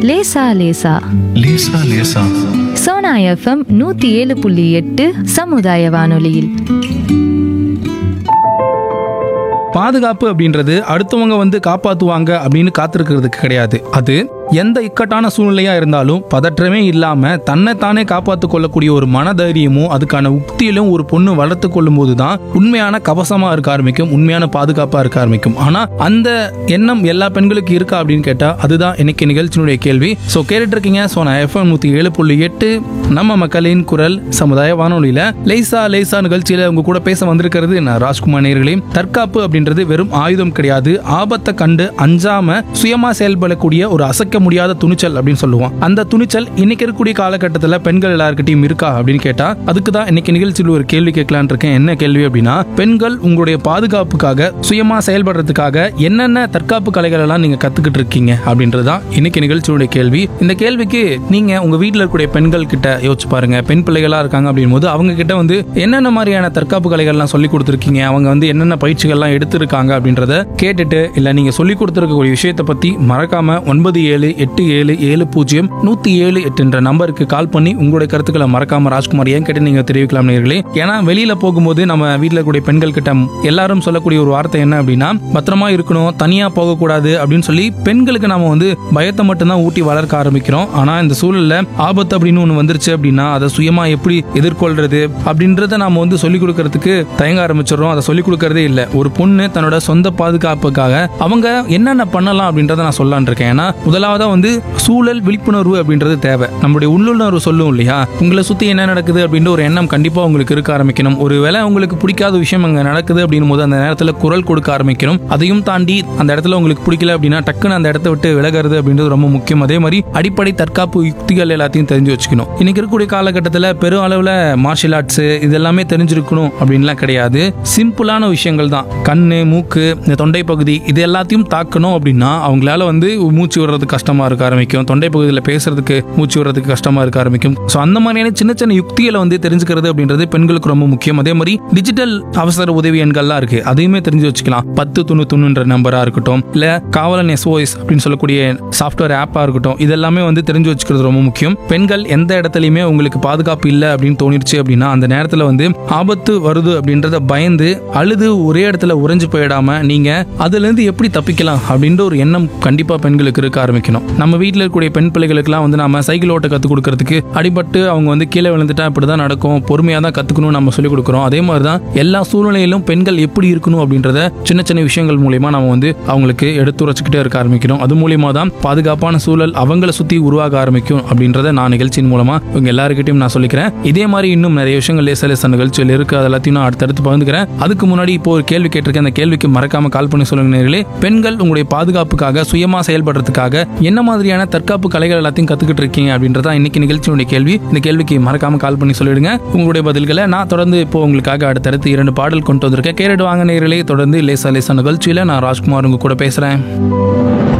லேசா லேசா லேசா லேசா சோனா எஃப்எம் நூத்தி ஏழு புள்ளி எட்டு சமுதாய வானொலியில் பாதுகாப்பு அப்படின்றது அடுத்தவங்க வந்து காப்பாத்துவாங்க அப்படின்னு காத்திருக்கிறதுக்கு கிடையாது அது எந்த இக்கட்டான சூழ்நிலையா இருந்தாலும் பதற்றமே இல்லாம தன்னைத்தானே காப்பாத்து கொள்ளக்கூடிய ஒரு மனதைரியமும் அதுக்கான உக்தியிலும் ஒரு பொண்ணு வளர்த்து கொள்ளும் போதுதான் உண்மையான கவசமா இருக்க ஆரம்பிக்கும் உண்மையான பாதுகாப்பா இருக்க ஆரம்பிக்கும் ஆனா அந்த எண்ணம் எல்லா பெண்களுக்கு இருக்கா அப்படின்னு கேட்டா அதுதான் இன்னைக்கு நிகழ்ச்சியினுடைய கேள்வி சோ கேட்டுட்டு இருக்கீங்க சோ நான் எஃப்எம் நூத்தி ஏழு புள்ளி எட்டு நம்ம மக்களின் குரல் சமுதாய வானொலியில லேசா லேசா நிகழ்ச்சியில உங்க கூட பேச வந்திருக்கிறது நான் ராஜ்குமார் நேர்களே தற்காப்பு அப்படின்றது வெறும் ஆயுதம் கிடையாது ஆபத்தை கண்டு அஞ்சாம சுயமா செயல்படக்கூடிய ஒரு அசைக்க முடியாத துணிச்சல் அப்படின்னு சொல்லுவோம் அந்த துணிச்சல் இன்னைக்கு இருக்கக்கூடிய காலகட்டத்தில் பெண்கள் எல்லாருக்கிட்டையும் இருக்கா அப்படின்னு கேட்டா அதுக்கு தான் இன்னைக்கு நிகழ்ச்சியில் ஒரு கேள்வி கேட்கலான் இருக்கேன் என்ன கேள்வி அப்படின்னா பெண்கள் உங்களுடைய பாதுகாப்புக்காக சுயமா செயல்படுறதுக்காக என்னென்ன தற்காப்பு கலைகள் எல்லாம் நீங்க கத்துக்கிட்டு இருக்கீங்க அப்படின்றது தான் இன்னைக்கு நிகழ்ச்சியுடைய கேள்வி இந்த கேள்விக்கு நீங்க உங்க வீட்டில் இருக்கக்கூடிய பெண்கள் கிட்ட யோசிச்சு பாருங்க பெண் பிள்ளைகளா இருக்காங்க அப்படின் போது அவங்க கிட்ட வந்து என்னென்ன மாதிரியான தற்காப்பு கலைகள்லாம் சொல்லி கொடுத்துருக்கீங்க அவங்க வந்து என்னென்ன பயிற்சிகள்லாம் எடுத்திருக்காங்க அப்படின்றத கேட்டுட்டு இல்ல நீங்க சொல்லி கொடுத்துருக்கக்கூடிய விஷயத்தை பத்தி மறக்காம ஒன்பது ஏழு எட்டு ஏழு ஏழு பூஜ்ஜியம் நூத்தி ஏழு எட்டுன்ற நம்பருக்கு கால் பண்ணி உங்களுடைய கருத்துக்களை மறக்காம ராஜ்குமார் ஏன் கேட்டு நீங்க தெரிவிக்கலாம் நேர்களே ஏன்னா வெளியில போகும்போது நம்ம வீட்டில் இருக்கக்கூடிய பெண்கள் கிட்ட எல்லாரும் சொல்லக்கூடிய ஒரு வார்த்தை என்ன அப்படின்னா பத்திரமா இருக்கணும் தனியா போகக்கூடாது அப்படின்னு சொல்லி பெண்களுக்கு நாம வந்து பயத்தை மட்டும்தான் ஊட்டி வளர்க்க ஆரம்பிக்கிறோம் ஆனா இந்த சூழல்ல ஆபத்து அப்படின்னு ஒண்ணு வந்துருச்சு அப்படின்னா அதை சுயமா எப்படி எதிர்கொள்றது அப்படின்றத நாம வந்து சொல்லிக் கொடுக்கறதுக்கு தயங்க ஆரம்பிச்சிடுறோம் அதை சொல்லிக் கொடுக்கறதே இல்லை ஒரு பொண்ணு தன்னோட சொந்த பாதுகாப்புக்காக அவங்க என்னென்ன பண்ணலாம் அப்படின்றத நான் சொல்லலான் இருக்கேன் ஏன்னா முதலாவதா வந்து சூழல் விழிப்புணர்வு அப்படின்றது தேவை நம்மளுடைய உள்ளுணர்வு சொல்லும் இல்லையா உங்களை சுத்தி என்ன நடக்குது அப்படின்ற ஒரு எண்ணம் கண்டிப்பா உங்களுக்கு இருக்க ஆரம்பிக்கணும் ஒருவேளை உங்களுக்கு பிடிக்காத விஷயம் அங்க நடக்குது அப்படின்னும் போது அந்த நேரத்துல குரல் கொடுக்க ஆரம்பிக்கணும் அதையும் தாண்டி அந்த இடத்துல உங்களுக்கு பிடிக்கல அப்படின்னா டக்குன்னு அந்த இடத்த விட்டு விலகிறது அப்படின்றது ரொம்ப முக்கியம் அதே மாதிரி அடிப்படை தற்காப்பு யுக்திகள் எல்லாத்தையும் தெரிஞ்சு வச்சுக்கணும் இன்னைக்கு இருக்கக்கூடிய காலகட்டத்தில் பெரும் அளவில் மார்ஷியல் ஆர்ட்ஸ் இது எல்லாமே தெரிஞ்சிருக்கணும் அப்படின்லாம் கிடையாது சிம்பிளான விஷயங்கள் தான் கண்ணு மூக்கு இந்த தொண்டை பகுதி இது எல்லாத்தையும் தாக்கணும் அப்படின்னா அவங்களால வந்து மூச்சு விடுறதுக்கு கஷ்டமா இருக்க ஆரம்பிக்கும் தொண்டை பகுதியில் பேசுறதுக்கு மூச்சு விடுறதுக்கு கஷ்டமா இருக்க ஆரம்பிக்கும் ஸோ அந்த மாதிரியான சின்ன சின்ன யுக்திகளை வந்து தெரிஞ்சுக்கிறது அப்படின்றது பெண்களுக்கு ரொம்ப முக்கியம் அதே மாதிரி டிஜிட்டல் அவசர உதவி எண்கள்லாம் இருக்கு அதையுமே தெரிஞ்சு வச்சுக்கலாம் பத்து தொண்ணூத்தொன்னுன்ற நம்பரா இருக்கட்டும் இல்ல காவலன் எஸ்ஓஎஸ் அப்படின்னு சொல்லக்கூடிய சாஃப்ட்வேர் ஆப்பா இருக்கட்டும் இதெல்லாமே வந்து தெரிஞ்சு வச்சுக்கிறது ரொம்ப முக்கியம் பெண்கள் எந்த இடத்துலையுமே உங்களுக்கு பாதுகாப்பு இல்லை அப்படின்னு தோணிருச்சு அப்படின்னா அந்த நேரத்தில் வந்து ஆபத்து வருது அப்படின்றத பயந்து அழுது ஒரே இடத்துல உறைஞ்சு போயிடாம நீங்க அதுல இருந்து எப்படி தப்பிக்கலாம் அப்படின்ற ஒரு எண்ணம் கண்டிப்பா பெண்களுக்கு இருக்க ஆரம்பிக்கணும் நம்ம வீட்டில் இருக்கக்கூடிய பெண் பிள்ளைகளுக்குலாம் வந்து நம்ம சைக்கிள் ஓட்ட கற்றுக் கொடுக்கறதுக்கு அடிபட்டு அவங்க வந்து கீழே விழுந்துட்டா இப்படிதான் நடக்கும் பொறுமையாக தான் கத்துக்கணும் நம்ம சொல்லிக் கொடுக்குறோம் அதே மாதிரி தான் எல்லா சூழ்நிலையிலும் பெண்கள் எப்படி இருக்கணும் அப்படின்றத சின்ன சின்ன விஷயங்கள் மூலியமா நம்ம வந்து அவங்களுக்கு எடுத்துரைச்சுக்கிட்டே இருக்க ஆரம்பிக்கிறோம் அது மூலியமா தான் பாதுகாப்பான சூழல் அவங்கள சுத்தி உருவாக ஆரம்பிக்கும் அப்படின்றத நான் நிகழ்ச்சியின் மூலமா உங்க எல்லாருக்கிட்டையும் நான் சொல்லிக்கிறேன் இதே மாதிரி இன்னும் நிறைய விஷயங்கள் லேச லேச நிகழ்ச்சியில் இருக்கு அது எல்லாத்தையும் நான் அடுத்தடுத்து பகிர்ந்துக்கிறேன் அதுக்கு முன்னாடி இப்போ ஒரு கேள்வி கேட்டிருக்கேன் அந்த கேள்விக்கு மறக்காம கால் பண்ணி சொல்லுங்க நேர்களே பெண்கள் உங்களுடைய பாதுகாப்புக்காக சுயமா செயல்படுறதுக்காக என்ன மாதிரியான தற்காப்பு கலைகள் எல்லாத்தையும் கத்துக்கிட்டு இருக்கீங்க அப்படின்றதா இன்னைக்கு நிகழ்ச்சியினுடைய கேள்வி இந்த கேள்விக்கு மறக்காம கால் பண்ணி சொல்லிடுங்க உங்களுடைய பதில்களை நான் தொடர்ந்து இப்போ உங்களுக்காக அடுத்தடுத்து இரண்டு பாடல் கொண்டு வந்திருக்கேன் கேரட் வாங்க நேர்களே தொடர்ந்து லேசா லேசா நிகழ்ச்சியில நான் ராஜ்குமார் உங்க கூட பேசுறேன்